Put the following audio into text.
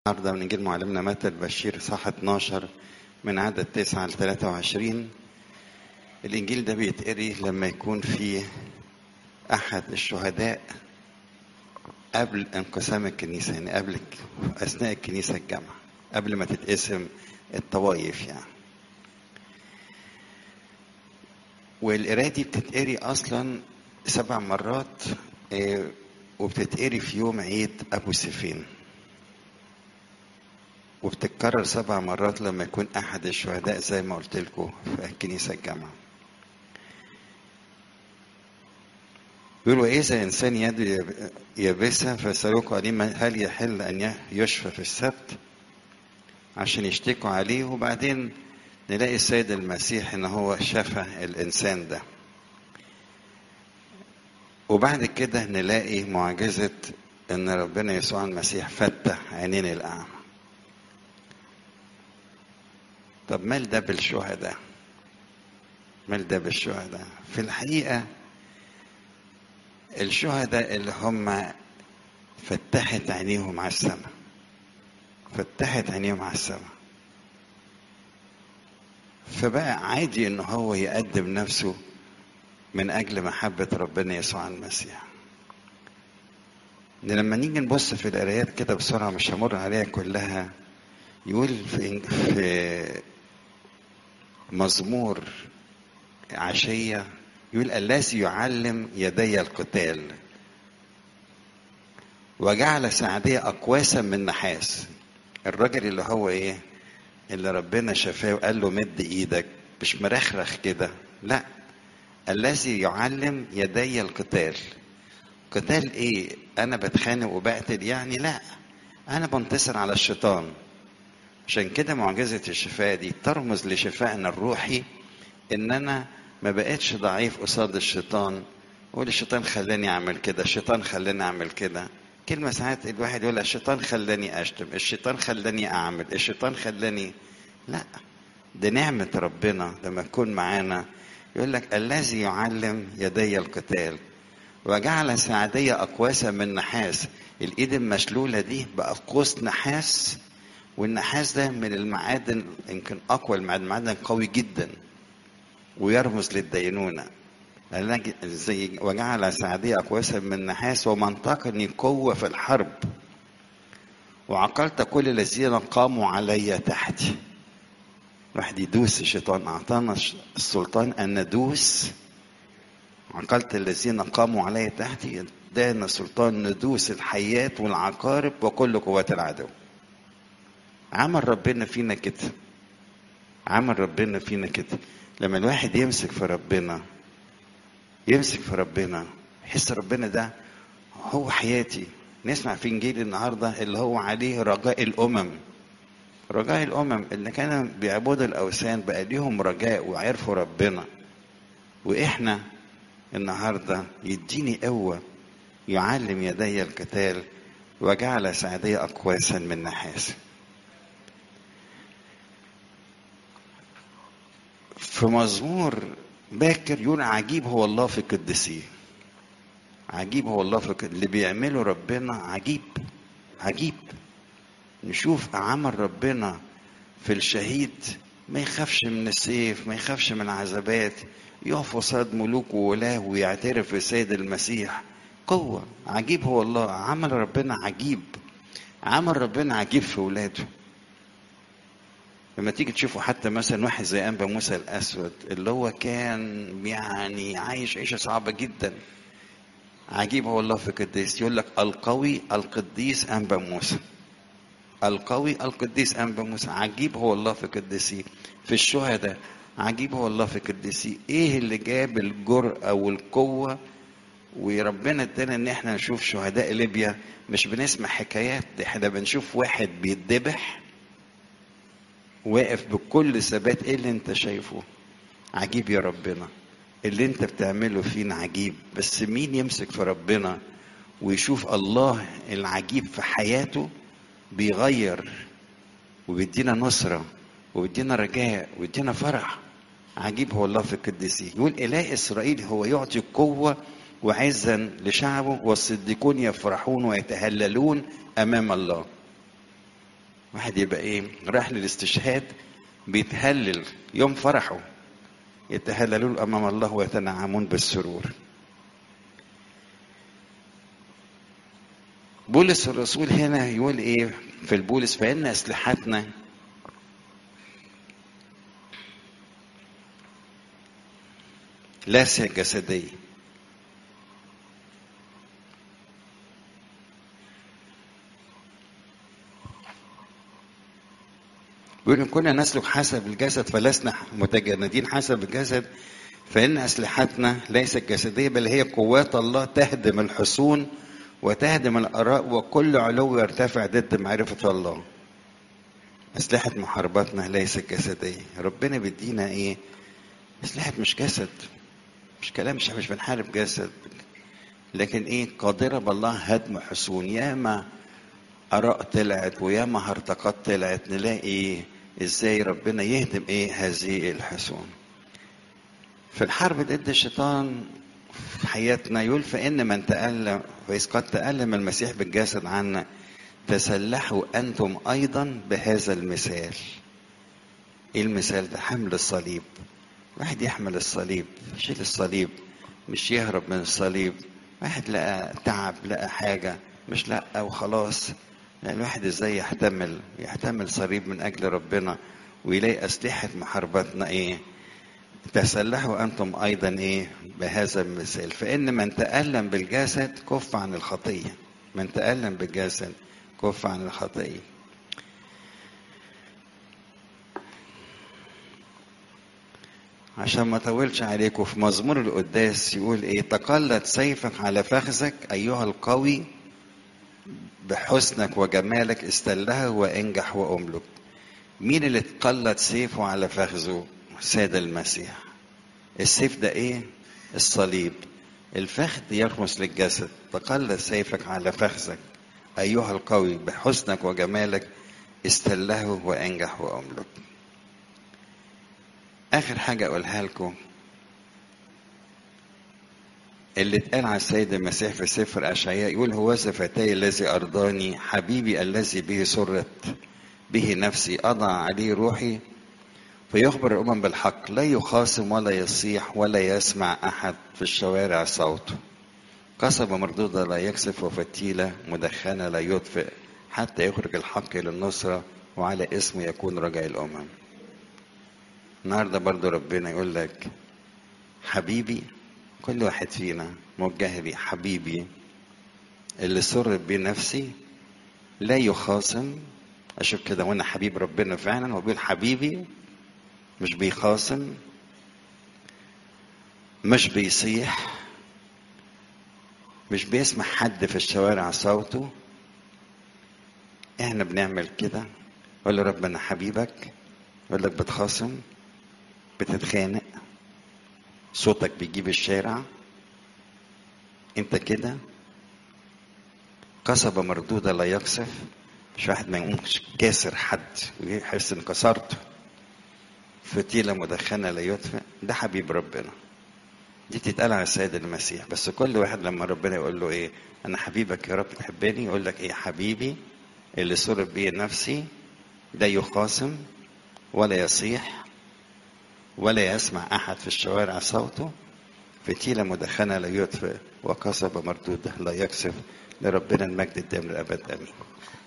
النهارده من انجيل معلمنا متى البشير صح 12 من عدد 9 ل 23 الانجيل ده بيتقري لما يكون في احد الشهداء قبل انقسام الكنيسه يعني قبل اثناء الكنيسه الجامعه قبل ما تتقسم الطوائف يعني والقرايه دي بتتقري اصلا سبع مرات آه، وبتتقري في يوم عيد ابو سيفين وبتتكرر سبع مرات لما يكون احد الشهداء زي ما قلت لكم في الكنيسه الجامعه يقول وإذا إنسان يده يابسة فسألوكوا عليه ما- هل يحل أن يشفى في السبت عشان يشتكوا عليه وبعدين نلاقي السيد المسيح إن هو شفى الإنسان ده وبعد كده نلاقي معجزة إن ربنا يسوع المسيح فتح عينين الأعمى طب مال ده بالشهداء مال ده بالشهداء في الحقيقة الشهداء اللي هم فتحت عينيهم على السماء فتحت عينيهم على السماء فبقى عادي ان هو يقدم نفسه من اجل محبة ربنا يسوع المسيح إن لما نيجي نبص في القرايات كده بسرعة مش همر عليها كلها يقول في في مزمور عشية يقول الذي يعلم يدي القتال وجعل سعدية أقواسا من نحاس الراجل اللي هو إيه اللي ربنا شفاه وقال له مد إيدك مش مرخرخ كده لا الذي يعلم يدي القتال قتال إيه أنا بتخانق وبقتل يعني لا أنا بنتصر على الشيطان عشان كده معجزة الشفاء دي ترمز لشفائنا الروحي ان انا ما بقتش ضعيف قصاد الشيطان اقول الشيطان خلاني اعمل كده الشيطان خلاني اعمل كده كلمة ساعات الواحد يقول الشيطان خلاني اشتم الشيطان خلاني اعمل الشيطان خلاني لا ده نعمة ربنا لما تكون معانا يقول لك الذي يعلم يدي القتال وجعل سعدية أقواسا من نحاس الإيد المشلولة دي بقى قوس نحاس والنحاس ده من المعادن يمكن أقوى المعادن معدن قوي جدا ويرمز للدينونة لأن زي وجعل سعدية أقواسا من نحاس ومنطقني قوة في الحرب وعقلت كل الذين قاموا علي تحتي واحد يدوس الشيطان أعطانا السلطان أن ندوس عقلت الذين قاموا علي تحتي ادانا سلطان ندوس الحيات والعقارب وكل قوات العدو عمل ربنا فينا كده عمل ربنا فينا كده لما الواحد يمسك في ربنا يمسك في ربنا يحس ربنا ده هو حياتي نسمع في انجيل النهارده اللي هو عليه رجاء الامم رجاء الامم اللي كانوا بيعبدوا الاوثان بقى ليهم رجاء وعرفوا ربنا واحنا النهارده يديني قوه يعلم يدي القتال وجعل سعدية أقواسا من نحاس في مزمور باكر يقول عجيب هو الله في قدسيه عجيب هو الله في قد- اللي بيعمله ربنا عجيب عجيب نشوف عمل ربنا في الشهيد ما يخافش من السيف ما يخافش من العذابات يقف قصاد ملوك وولاه ويعترف بالسيد المسيح قوة عجيب هو الله عمل ربنا عجيب عمل ربنا عجيب في ولاده لما تيجي تشوفوا حتى مثلا واحد زي انبا موسى الاسود اللي هو كان يعني عايش عيشه صعبه جدا عجيب هو الله في قديس يقول لك القوي القديس انبا موسى القوي القديس انبا موسى عجيب هو الله في قديسيه في الشهداء عجيب هو الله في قديسيه ايه اللي جاب الجرأة والقوة وربنا ادانا ان احنا نشوف شهداء ليبيا مش بنسمع حكايات ده احنا بنشوف واحد بيتذبح واقف بكل ثبات ايه اللي انت شايفه عجيب يا ربنا اللي انت بتعمله فينا عجيب بس مين يمسك في ربنا ويشوف الله العجيب في حياته بيغير وبيدينا نصرة وبيدينا رجاء وبيدينا فرح عجيب هو الله في القديسين يقول إله إسرائيل هو يعطي قوة وعزا لشعبه والصديقون يفرحون ويتهللون أمام الله واحد يبقى ايه راح للاستشهاد بيتهلل يوم فرحه يتهللون امام الله ويتنعمون بالسرور بولس الرسول هنا يقول ايه في البولس فان اسلحتنا ليست جسديه بيقول إن كنا نسلك حسب الجسد فلسنا متجندين حسب الجسد فإن أسلحتنا ليست جسدية بل هي قوات الله تهدم الحصون وتهدم الآراء وكل علو يرتفع ضد معرفة الله أسلحة محاربتنا ليست جسدية ربنا بيدينا إيه أسلحة مش جسد مش كلام مش مش بنحارب جسد لكن إيه قادرة بالله هدم حصون ياما آراء طلعت وياما هرطقات طلعت نلاقي ازاي ربنا يهدم ايه هذه الحصون في الحرب ضد الشيطان في حياتنا يقول فإن من تألم فإذ قد تألم المسيح بالجسد عنا تسلحوا أنتم أيضا بهذا المثال إيه المثال ده حمل الصليب واحد يحمل الصليب يشيل الصليب مش يهرب من الصليب واحد لقى تعب لقى حاجة مش لقى وخلاص يعني الواحد ازاي يحتمل يحتمل صليب من اجل ربنا ويلاقي اسلحه محاربتنا ايه تسلحوا انتم ايضا ايه بهذا المثال فان من تالم بالجسد كف عن الخطيه من تالم بالجسد كف عن الخطيه عشان ما اطولش عليكم في مزمور القداس يقول ايه تقلد سيفك على فخذك ايها القوي بحسنك وجمالك استلها وانجح واملك مين اللي تقلد سيفه على فخذه سيد المسيح السيف ده ايه الصليب الفخذ يرمز للجسد تقلد سيفك على فخذك ايها القوي بحسنك وجمالك استله وانجح واملك اخر حاجه اقولها لكم اللي اتقال على السيد المسيح في سفر اشعياء يقول هو فتاي الذي ارضاني حبيبي الذي به سرت به نفسي اضع عليه روحي فيخبر الامم بالحق لا يخاصم ولا يصيح ولا يسمع احد في الشوارع صوته قصبة مردودة لا يكسف وفتيلة مدخنة لا يطفئ حتى يخرج الحق للنصرة وعلى اسمه يكون رجع الأمم النهاردة برضو ربنا يقول لك حبيبي كل واحد فينا موجه لي حبيبي اللي سرت بيه نفسي لا يخاصم اشوف كده وانا حبيب ربنا فعلا هو بيقول حبيبي مش بيخاصم مش بيصيح مش بيسمع حد في الشوارع صوته احنا بنعمل كده ولا ربنا حبيبك يقول لك بتخاصم بتتخانق صوتك بيجيب الشارع انت كده قصبة مردودة لا يقصف مش واحد ما يقومش كاسر حد ويحس ان كسرته فتيلة مدخنة لا يطفئ ده حبيب ربنا دي تتقال على السيد المسيح بس كل واحد لما ربنا يقول له ايه انا حبيبك يا رب تحبني يقول لك ايه حبيبي اللي سرب بيه نفسي لا يخاصم ولا يصيح ولا يسمع أحد في الشوارع صوته فتيلة مدخنة لا يطفئ وقصبة مردودة لا يكسف لربنا المجد الدائم للأبد آمين